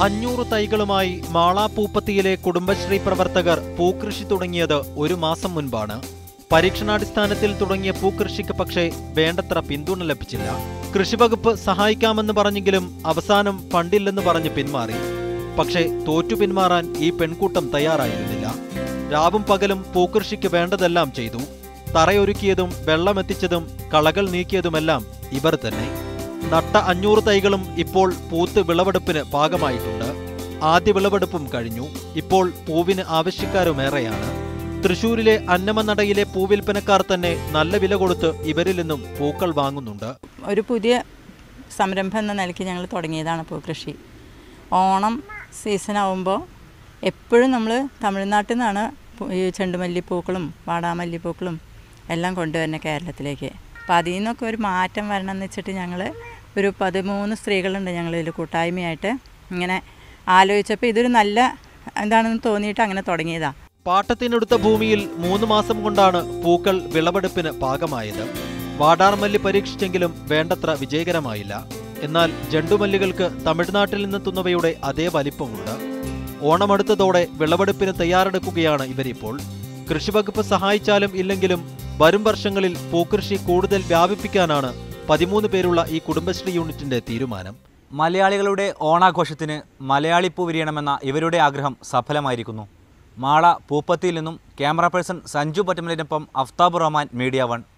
അഞ്ഞൂറ് തൈകളുമായി മാളാപ്പൂപ്പത്തിയിലെ കുടുംബശ്രീ പ്രവർത്തകർ പൂക്കൃഷി തുടങ്ങിയത് ഒരു മാസം മുൻപാണ് പരീക്ഷണാടിസ്ഥാനത്തിൽ തുടങ്ങിയ പൂക്കൃഷിക്ക് പക്ഷേ വേണ്ടത്ര പിന്തുണ ലഭിച്ചില്ല കൃഷിവകുപ്പ് സഹായിക്കാമെന്ന് പറഞ്ഞെങ്കിലും അവസാനം ഫണ്ടില്ലെന്ന് പറഞ്ഞ് പിന്മാറി പക്ഷേ തോറ്റു പിന്മാറാൻ ഈ പെൺകൂട്ടം തയ്യാറായിരുന്നില്ല രാവും പകലും പൂക്കൃഷിക്ക് വേണ്ടതെല്ലാം ചെയ്തു തറയൊരുക്കിയതും വെള്ളമെത്തിച്ചതും കളകൾ നീക്കിയതുമെല്ലാം ഇവർ തന്നെ നട്ട അഞ്ഞൂറ് തൈകളും ഇപ്പോൾ പൂത്ത് വിളവെടുപ്പിന് പാകമായിട്ടുണ്ട് ആദ്യ വിളവെടുപ്പും കഴിഞ്ഞു ഇപ്പോൾ പൂവിന് ആവശ്യക്കാരുമേറെയാണ് തൃശൂരിലെ അന്നമനടയിലെ പൂവിൽപ്പനക്കാർ തന്നെ നല്ല വില കൊടുത്ത് ഇവരിൽ നിന്നും പൂക്കൾ വാങ്ങുന്നുണ്ട് ഒരു പുതിയ സംരംഭം എന്ന നിലയ്ക്ക് ഞങ്ങൾ തുടങ്ങിയതാണ് പൂക്കൃഷി ഓണം സീസൺ ആവുമ്പോൾ എപ്പോഴും നമ്മൾ തമിഴ്നാട്ടിൽ നിന്നാണ് പൂ- ഈ ചെണ്ടുമല്ലിപ്പൂക്കളും വാടാമല്ലിപ്പൂക്കളും എല്ലാം കൊണ്ടുവരുന്നത് കേരളത്തിലേക്ക് അപ്പോൾ അതിൽ നിന്നൊക്കെ ഒരു മാറ്റം വരണം എന്ന് വെച്ചിട്ട് ഞങ്ങൾ ഒരു പതിമൂന്ന് സ്ത്രീകളുണ്ട് ഞങ്ങളിതിൽ കൂട്ടായ്മയായിട്ട് ഇങ്ങനെ ആലോചിച്ചപ്പോൾ ഇതൊരു നല്ല എന്താണെന്ന് തോന്നിയിട്ട് അങ്ങനെ തുടങ്ങിയതാണ് പാട്ടത്തിനെടുത്ത ഭൂമിയിൽ മൂന്ന് മാസം കൊണ്ടാണ് പൂക്കൾ വിളവെടുപ്പിന് പാകമായത് വാടാർമല്ലി പരീക്ഷിച്ചെങ്കിലും വേണ്ടത്ര വിജയകരമായില്ല എന്നാൽ ജണ്ടുമല്ലികൾക്ക് തമിഴ്നാട്ടിൽ നിന്നെത്തുന്നവയുടെ അതേ വലിപ്പമുണ്ട് ഓണമെടുത്തതോടെ വിളവെടുപ്പിന് തയ്യാറെടുക്കുകയാണ് ഇവരിപ്പോൾ കൃഷിവകുപ്പ് സഹായിച്ചാലും ഇല്ലെങ്കിലും വരും വർഷങ്ങളിൽ പൂക്കൃഷി കൂടുതൽ വ്യാപിപ്പിക്കാനാണ് പതിമൂന്ന് പേരുള്ള ഈ കുടുംബശ്രീ യൂണിറ്റിന്റെ തീരുമാനം മലയാളികളുടെ ഓണാഘോഷത്തിന് മലയാളിപ്പൂ വിരിയണമെന്ന ഇവരുടെ ആഗ്രഹം സഫലമായിരിക്കുന്നു മാള പൂപ്പത്തിയിൽ നിന്നും ക്യാമറ പേഴ്സൺ സഞ്ജു പറ്റമലിനൊപ്പം അഫ്താബ് റഹ്മാൻ മീഡിയ വൺ